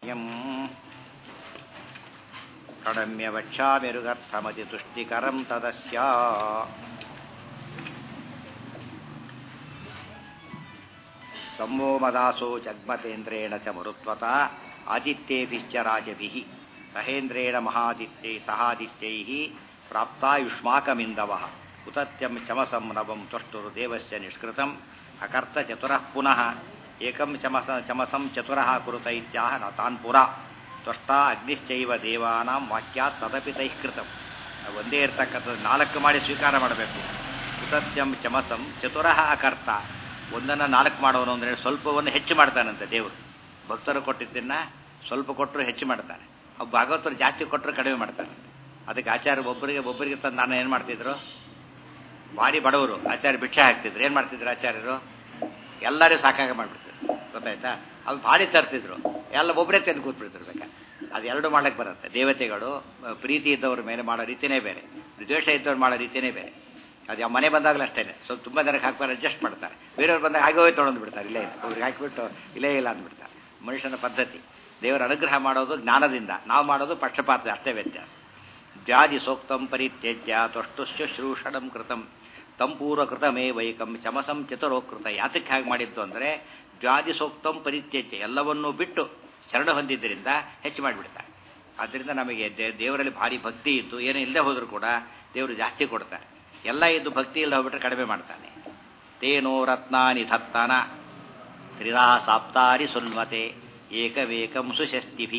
M ಕಡಮ್ಯ ವಕ್ಷಾಮಿರುಗರ್ಥಮತಿ ತುಷ್ಟಿಕರಂ ತದಸ್ಯ ಸಂವೋಮದಾಸೋ ಜಗ್ಮತೇಂದ್ರೇಣ ಚ ಮರುತ್ವತ ಆದಿತ್ಯೇಭಿಶ್ಚ ರಾಜಭಿಃ ಸಹೇಂದ್ರೇಣ ಮಹಾದಿತ್ಯೈ ಸಹಾದಿತ್ಯೈಃ ಪ್ರಾಪ್ತಾಯುಷ್ಮಾಕಮಿಂದವಃ ಉತತ್ಯಂ ಚಮಸಂ ನವಂ ತ್ವಷ್ಟುರು ದೇವಸ್ಯ ನಿಷ್ಕೃತಂ ಅಕರ್ತ ಚತುರಃ ಪುನಃ ಏಕಂ ಚಮಸ ಚಮಸಂ ಚತುರಃ ಕುರುತ ಇತ್ಯಾಹ ನ ತಾನ್ ಪುರ ತ್ವಷ್ಟಾ ಅಗ್ನಿಶ್ಚೈವ ದೇವಾನಾಂ ವಾಕ್ಯಾತ್ ತದಪಿ ತೈಃ ಕೃತಂ ಒಂದೇ ಇರ್ತಕ್ಕಂಥದ್ದು ನಾಲ್ಕು ಮಾಡಿ ಸ್ವೀಕಾರ ಮಾಡಬೇಕು ಉತತ್ಯಂ ಚಮಸಂ ಚತುರಃ ಅಕರ್ತ ಒಂದನ್ನು ನಾಲ್ಕು ಮಾಡೋನು ಅಂದರೆ ಸ್ವಲ್ಪವನ್ನು ಹೆಚ್ಚು ಮಾಡ್ತಾನಂತೆ ದೇವರು ಭಕ್ತರು ಕೊಟ್ಟಿದ್ದನ್ನ ಸ್ವಲ್ಪ ಕೊಟ್ಟರು ಹೆಚ್ಚು ಮಾಡ್ತಾನೆ ಅವು ಭಾಗವತರು ಜಾಸ್ತಿ ಕೊಟ್ಟರು ಕಡಿಮೆ ಮಾಡ್ತಾನೆ ಅದಕ್ಕೆ ಆಚಾರ್ಯ ಒಬ್ಬರಿಗೆ ಒಬ್ಬರಿಗೆ ತಂದು ನಾನು ಏನು ಮಾಡ್ತಿದ್ರು ಭಾರಿ ಬಡವರು ಆಚಾರ್ಯ ಭಿಕ್ಷೆ ಹಾಕ್ತಿದ್ರು ಏನು ಮಾಡ್ತಿದ್ರು ಆಚಾರ್ಯರು ಎಲ್ಲರೂ ಸಾಕಾಗ ಮಾಡಿಬಿಡ್ತಿದ್ರು ಗೊತ್ತಾಯ್ತಾ ಅದು ಭಾರಿ ತರ್ತಿದ್ರು ಎಲ್ಲ ಒಬ್ಬರೇ ತಂದು ಕೂತ್ಬಿಡ್ತಿರು ಬೇಕಾ ಅದು ಎರಡು ಮಾಡಕ್ಕೆ ಬರುತ್ತೆ ದೇವತೆಗಳು ಪ್ರೀತಿ ಇದ್ದವ್ರ ಮೇಲೆ ಮಾಡೋ ರೀತಿನೇ ಬೇರೆ ದ್ವೇಷ ಇದ್ದವ್ರು ಮಾಡೋ ರೀತಿನೇ ಬೇರೆ ಅದು ಯಾವ ಮನೆ ಬಂದಾಗಲೂ ಅಷ್ಟೇ ಸ್ವಲ್ಪ ತುಂಬ ಜನಕ್ಕೆ ಹಾಕ್ತಾರೆ ಅಡ್ಜಸ್ಟ್ ಮಾಡ್ತಾರೆ ಬೇರೆಯವ್ರು ಬಂದಾಗ ಹಾಗೆ ಹೋಗಿ ತೊಗೊಂಡು ಬಿಡ್ತಾರೆ ಇಲ್ಲೇ ಇಲ್ಲ ಅವ್ರಿಗೆ ಹಾಕಿಬಿಟ್ಟು ಇಲ್ಲೇ ಇಲ್ಲ ಅಂದ್ಬಿಡ್ತಾರೆ ಮನುಷ್ಯನ ಪದ್ಧತಿ ದೇವರ ಅನುಗ್ರಹ ಮಾಡೋದು ಜ್ಞಾನದಿಂದ ನಾವು ಮಾಡೋದು ಪಕ್ಷಪಾತ ಅಷ್ಟೇ ವ್ಯತ್ಯಾಸ ಜಾದಿ ಸೋಕ್ತಂ ಪರಿತ್ಯಜ್ಯ ತ್ವಷ್ಟು ಶುಶ್ರೂಷಣಂ ಕೃತಂ ತಂಪೂರ್ವ ಕೃತಮೇ ವೈಕಂ ಚಮಸಂ ಚತುರೋಕೃತ ಯಾತಕ್ಕೆ ಹಾಗೆ ಮಾಡಿದ್ದು ಅಂದರೆ ಜಾದಿ ಸೋಕ್ತಂ ಪರಿತ್ಯಜ್ಯ ಎಲ್ಲವನ್ನೂ ಬಿಟ್ಟು ಶರಣ ಹೊಂದಿದ್ದರಿಂದ ಹೆಚ್ಚು ಮಾಡಿಬಿಡ್ತಾರೆ ಆದ್ದರಿಂದ ನಮಗೆ ದೇವರಲ್ಲಿ ಭಾರಿ ಭಕ್ತಿ ಇದ್ದು ಏನೂ ಇಲ್ಲದೆ ಹೋದರೂ ಕೂಡ ದೇವರು ಜಾಸ್ತಿ ಕೊಡ್ತಾರೆ ಎಲ್ಲ ಇದ್ದು ಭಕ್ತಿ ಇಲ್ಲದೆ ಹೋಗ್ಬಿಟ್ರೆ ಕಡಿಮೆ ಮಾಡ್ತಾನೆ ತೇನೋ ರತ್ನಾನಿ ಧತ್ತಾನ ತ್ರಿರಾ ಸಾಪ್ತಾರಿ ಸುನ್ವತೆ ಏಕವೇಕಂ ಸುಷಷ್ಟಿಭಿ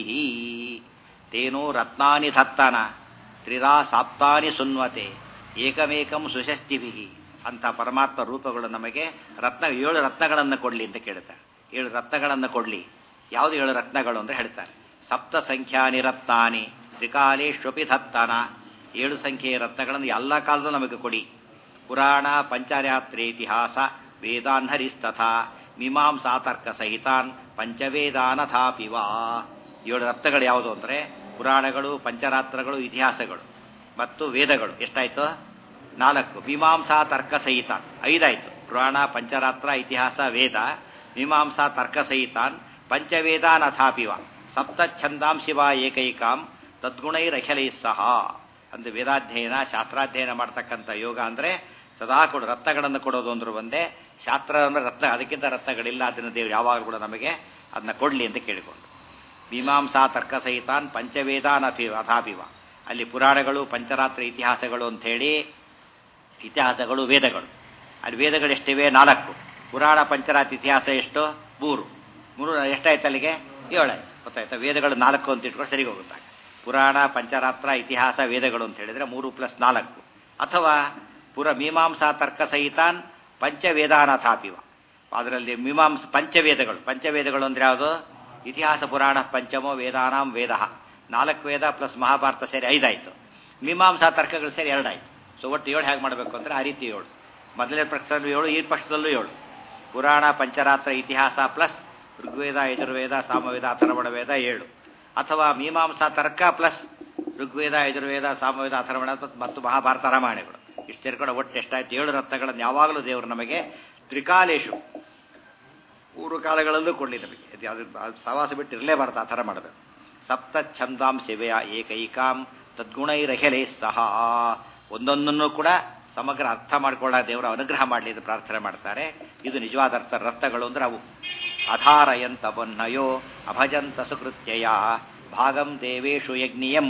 ತೇನೋ ರತ್ನಾನಿ ಧತ್ತಾನ ತ್ರಿರಾ ಸಾಪ್ತಾನಿ ಸುನ್ವತೆ ಏಕಮೇಕಂ ಸುಷಷ್ಟಿಭಿ ಅಂತ ಪರಮಾತ್ಮ ರೂಪಗಳು ನಮಗೆ ರತ್ನ ಏಳು ರತ್ನಗಳನ್ನು ಕೊಡಲಿ ಅಂತ ಕೇಳ್ತಾರೆ ಏಳು ರತ್ನಗಳನ್ನು ಕೊಡಲಿ ಯಾವುದು ಏಳು ರತ್ನಗಳು ಅಂದರೆ ಹೇಳ್ತಾರೆ ಸಪ್ತ ಸಂಖ್ಯಾನಿ ರತ್ನಾನಿ ತ್ರಿಕಾಲೇಶ್ವಪಿ ಧತ್ತಾನ ಏಳು ಸಂಖ್ಯೆಯ ರತ್ನಗಳನ್ನು ಎಲ್ಲ ಕಾಲದಲ್ಲೂ ನಮಗೆ ಕೊಡಿ ಪುರಾಣ ಪಂಚರಾತ್ರೇತಿಹಾಸ ವೇದಾನ್ ಹರಿಸ್ತಥಾ ಮೀಮಾಂಸಾತರ್ಕ ಸಹಿತಾನ್ ಪಂಚವೇದಾನಥಾಪಿವಾ ಏಳು ರತ್ನಗಳು ಯಾವುದು ಅಂದರೆ ಪುರಾಣಗಳು ಪಂಚರಾತ್ರಗಳು ಇತಿಹಾಸಗಳು ಮತ್ತು ವೇದಗಳು ಎಷ್ಟಾಯ್ತು ನಾಲ್ಕು ಮೀಮಾಂಸಾ ತರ್ಕ ಸಹಿತಾನ್ ಐದಾಯ್ತು ಪುರಾಣ ಪಂಚರಾತ್ರ ಇತಿಹಾಸ ವೇದ ಮೀಮಾಂಸಾ ತರ್ಕ ಸಹಿತಾನ್ ಪಂಚವೇದಾನ್ ಅಥಾಪಿವ ಸಪ್ತ ಛಂದಾಂಶಿವ ಏಕೈಕಾಂ ತದ್ಗುಣೈರಖಲೈ ಸಹ ಅಂದ್ರೆ ವೇದಾಧ್ಯಯನ ಶಾಸ್ತ್ರಾಧ್ಯಯನ ಮಾಡ್ತಕ್ಕಂಥ ಯೋಗ ಅಂದರೆ ಸದಾ ಕೊಡು ರತ್ನಗಳನ್ನು ಕೊಡೋದು ಅಂದ್ರು ಒಂದೇ ಶಾಸ್ತ್ರ ಅಂದರೆ ರತ್ನ ಅದಕ್ಕಿಂತ ರತ್ನಗಳಿಲ್ಲ ಅದನ್ನು ದೇವರು ಯಾವಾಗಲೂ ಕೂಡ ನಮಗೆ ಅದನ್ನ ಕೊಡಲಿ ಅಂತ ಕೇಳಿಕೊಂಡು ಮೀಮಾಂಸಾ ತರ್ಕ ಸಹಿತಾನ್ ಪಂಚವೇದಾನ್ ಅಪಿ ಅಥಾಪಿವ ಅಲ್ಲಿ ಪುರಾಣಗಳು ಪಂಚರಾತ್ರ ಇತಿಹಾಸಗಳು ಅಂಥೇಳಿ ಇತಿಹಾಸಗಳು ವೇದಗಳು ಅಲ್ಲಿ ವೇದಗಳು ಎಷ್ಟಿವೆ ನಾಲ್ಕು ಪುರಾಣ ಪಂಚರಾತ್ರ ಇತಿಹಾಸ ಎಷ್ಟು ಮೂರು ಮೂರು ಎಷ್ಟಾಯ್ತು ಅಲ್ಲಿಗೆ ಏಳಾಯ್ತು ಗೊತ್ತಾಯ್ತಾ ವೇದಗಳು ನಾಲ್ಕು ಅಂತ ಇಟ್ಕೊಂಡು ಸರಿಗೆ ಹೋಗುತ್ತಾಗ ಪುರಾಣ ಪಂಚರಾತ್ರ ಇತಿಹಾಸ ವೇದಗಳು ಅಂತ ಹೇಳಿದರೆ ಮೂರು ಪ್ಲಸ್ ನಾಲ್ಕು ಅಥವಾ ಪುರ ಮೀಮಾಂಸಾ ತರ್ಕ ಸಹಿತಾನ್ ಪಂಚವೇದಾನಾಥಾಪಿವ ಅದರಲ್ಲಿ ಮೀಮಾಂಸ ಪಂಚವೇದಗಳು ಪಂಚವೇದಗಳು ಅಂದ್ರೆ ಯಾವುದು ಇತಿಹಾಸ ಪುರಾಣ ಪಂಚಮೋ ವೇದಾನಾಂ ವೇದ ನಾಲ್ಕು ವೇದ ಪ್ಲಸ್ ಮಹಾಭಾರತ ಸೇರಿ ಐದಾಯಿತು ಮೀಮಾಂಸಾ ತರ್ಕಗಳು ಸೇರಿ ಎರಡಾಯಿತು ಸೊ ಒಟ್ಟು ಏಳು ಹೇಗೆ ಮಾಡಬೇಕು ಅಂದರೆ ಆ ರೀತಿ ಏಳು ಮೊದಲನೇ ಪಕ್ಷದಲ್ಲೂ ಏಳು ಈ ಪಕ್ಷದಲ್ಲೂ ಏಳು ಪುರಾಣ ಪಂಚರಾತ್ರ ಇತಿಹಾಸ ಪ್ಲಸ್ ಋಗ್ವೇದ ಯಜುರ್ವೇದ ಸಾಮವೇದ ಅಥರ್ವಣ ವೇದ ಏಳು ಅಥವಾ ಮೀಮಾಂಸಾ ತರ್ಕ ಪ್ಲಸ್ ಋಗ್ವೇದ ಯಜುರ್ವೇದ ಸಾಮವೇದ ಅಥರ್ವಣ ಮತ್ತು ಮಹಾಭಾರತ ರಾಮಾಯಣಗಳು ಇಷ್ಟು ಸೇರ್ಕೊಂಡು ಒಟ್ಟು ಎಷ್ಟಾಯ್ತು ಏಳು ರತ್ನಗಳನ್ನು ಯಾವಾಗಲೂ ದೇವರು ನಮಗೆ ತ್ರಿಕಾಲೇಶು ಮೂರು ಕಾಲಗಳಲ್ಲೂ ಕೊಡಲಿ ನಮಗೆ ಅದು ಸವಾಸ ಬಿಟ್ಟು ಇರಲೇಬಾರ್ದು ಆ ಥರ ಮಾಡಬೇಕು ಸಪ್ತ ಛಂದಾಂ ಶಿವೆಯ ಏಕೈಕಾಂ ತದ್ಗುಣೈರಹೆಲೆ ಸಹ ಒಂದೊಂದನ್ನು ಕೂಡ ಸಮಗ್ರ ಅರ್ಥ ಮಾಡಿಕೊಳ್ಳ ದೇವರ ಅನುಗ್ರಹ ಮಾಡಲಿ ಎಂದು ಪ್ರಾರ್ಥನೆ ಮಾಡ್ತಾರೆ ಇದು ನಿಜವಾದ ಅರ್ಥ ರತ್ನಗಳು ಅಂದ್ರೆ ಅವು ಅಧಾರಯಂತ ಬನ್ನಯೋ ಅಭಜಂತ ಸುಕೃತ್ಯಯ ಭಾಗಂ ದೇವೇಶು ಯಜ್ಞಿಯಂ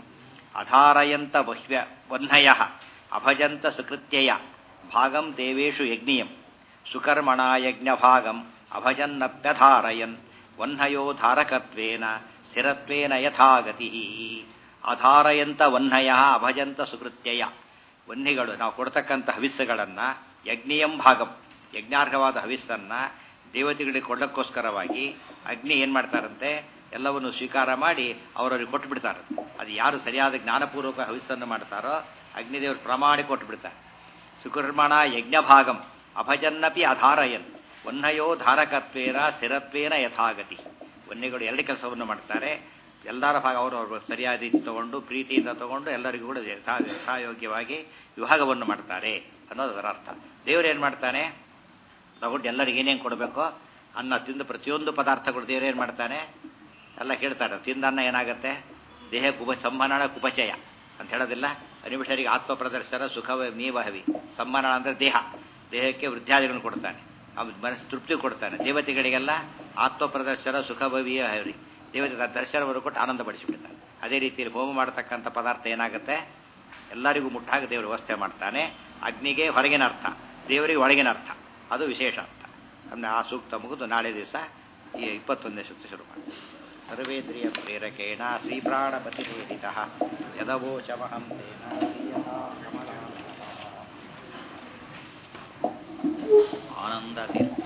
ಅಧಾರಯಂತ ಬಹ್ವ್ಯ ವಹ್ನಯ ಅಭಜಂತ ಸುಕೃತ್ಯಯ ಭಾಗಂ ದೇವೇಶು ಯಜ್ಞಿಯಂ ಸುಕರ್ಮಣ ಯಜ್ಞಭಾಗಂ ಅಭಜನ್ನಪ್ಯಧಾರಯನ್ ವಹ್ನಯೋ ಧಾರಕತ್ವೇನ ಸ್ಥಿರತ್ವೇನ ಯಥಾಗತಿ ಅಧಾರಯಂತ ವಹ್ನಯ ಅಭಜಂತ ಸುಕೃತ್ಯಯ ವನ್ನಿಗಳು ನಾವು ಕೊಡ್ತಕ್ಕಂಥ ಹವಿಸ್ಸುಗಳನ್ನು ಯಜ್ಞಿಯಂ ಭಾಗಂ ಯಜ್ಞಾರ್ಹವಾದ ಹವಿಸ್ಸನ್ನು ದೇವತೆಗಳಿಗೆ ಕೊಡೋಕ್ಕೋಸ್ಕರವಾಗಿ ಅಗ್ನಿ ಏನು ಮಾಡ್ತಾರಂತೆ ಎಲ್ಲವನ್ನು ಸ್ವೀಕಾರ ಮಾಡಿ ಅವರವರಿಗೆ ಕೊಟ್ಟು ಬಿಡ್ತಾರೆ ಅದು ಯಾರು ಸರಿಯಾದ ಜ್ಞಾನಪೂರ್ವಕ ಹವಿಸ್ಸನ್ನು ಮಾಡ್ತಾರೋ ಅಗ್ನಿದೇವರು ಪ್ರಮಾಣ ಕೊಟ್ಟು ಬಿಡ್ತಾರೆ ಸುಕರ್ಮಣ ಯಜ್ಞಭಾಗಂ ಅಭಜನ್ನಪಿ ಅಧಾರಯನ್ ವನ್ನಯೋ ಧಾರಕತ್ವೇನ ಸ್ಥಿರತ್ವೇನ ಯಥಾಗತಿ ವನ್ಯಗಳು ಎರಡು ಕೆಲಸವನ್ನು ಮಾಡ್ತಾರೆ ಎಲ್ಲರ ಭಾಗ ಅವರು ಅವರು ಸರಿಯಾದ ರೀತಿ ತಗೊಂಡು ಪ್ರೀತಿಯಿಂದ ತಗೊಂಡು ಎಲ್ಲರಿಗೂ ಕೂಡ ಯಥಾ ಯಥಾಯೋಗ್ಯವಾಗಿ ವಿಭಾಗವನ್ನು ಮಾಡ್ತಾರೆ ಅನ್ನೋದು ಅದರ ಅರ್ಥ ದೇವರು ಏನು ಮಾಡ್ತಾನೆ ತಗೊಂಡು ಎಲ್ಲರಿಗೆ ಏನೇನು ಕೊಡಬೇಕೋ ಅನ್ನ ತಿಂದು ಪ್ರತಿಯೊಂದು ಪದಾರ್ಥಗಳು ದೇವರು ಏನು ಮಾಡ್ತಾನೆ ಎಲ್ಲ ಕೇಳ್ತಾರೆ ತಿಂದನ್ನ ಏನಾಗುತ್ತೆ ದೇಹ ಕುಪ ಸಂಹನನ ಕುಪಚಯ ಅಂತ ಹೇಳೋದಿಲ್ಲ ಅನಿಮಿಷರಿಗೆ ಆತ್ಮ ಪ್ರದರ್ಶನ ಸುಖವ ನೀವಹವಿ ಸಂಹನನ ಅಂದರೆ ದೇಹ ದೇಹಕ್ಕೆ ವೃದ್ಧಾದಿಗಳನ್ನು ಕೊಡ್ತಾನೆ ಅವ್ನ ಮನಸ್ಸು ತೃಪ್ತಿ ಕೊಡ್ತಾನೆ ದೇವತೆಗಳಿಗೆಲ್ಲ ಆತ್ಮ ಪ್ರದರ್ಶನ ಸುಖಭವಿಯ ಹರಿ ದೇವತೆ ದರ್ಶನವನ್ನು ಕೊಟ್ಟು ಆನಂದ ಪಡಿಸಿಬಿಡ್ತಾನೆ ಅದೇ ರೀತಿಯಲ್ಲಿ ಹೋಮ ಮಾಡತಕ್ಕಂಥ ಪದಾರ್ಥ ಏನಾಗುತ್ತೆ ಎಲ್ಲರಿಗೂ ಮುಟ್ಟಾಗ ದೇವರು ವ್ಯವಸ್ಥೆ ಮಾಡ್ತಾನೆ ಅಗ್ನಿಗೆ ಹೊರಗಿನ ಅರ್ಥ ದೇವರಿಗೆ ಒಳಗಿನ ಅರ್ಥ ಅದು ವಿಶೇಷ ಅರ್ಥ ಅಂದರೆ ಆ ಸೂಕ್ತ ಮುಗಿದು ನಾಳೆ ದಿವಸ ಈ ಇಪ್ಪತ್ತೊಂದನೇ ಸೂಕ್ತ ಶುರು ಮಾಡಿ ಸರ್ವೇಂದ್ರಿಯ ಪ್ರೇರಕೇಣ ಶ್ರೀಪ್ರಾಣಪತಿ ವೇದಿತ ಯದವೋಚಮಹಂ ತೇನ ಶ್ರೀಯತಾ ಕಮಲಾಲಯ. ಆನಂದ ತೀರ್ಥ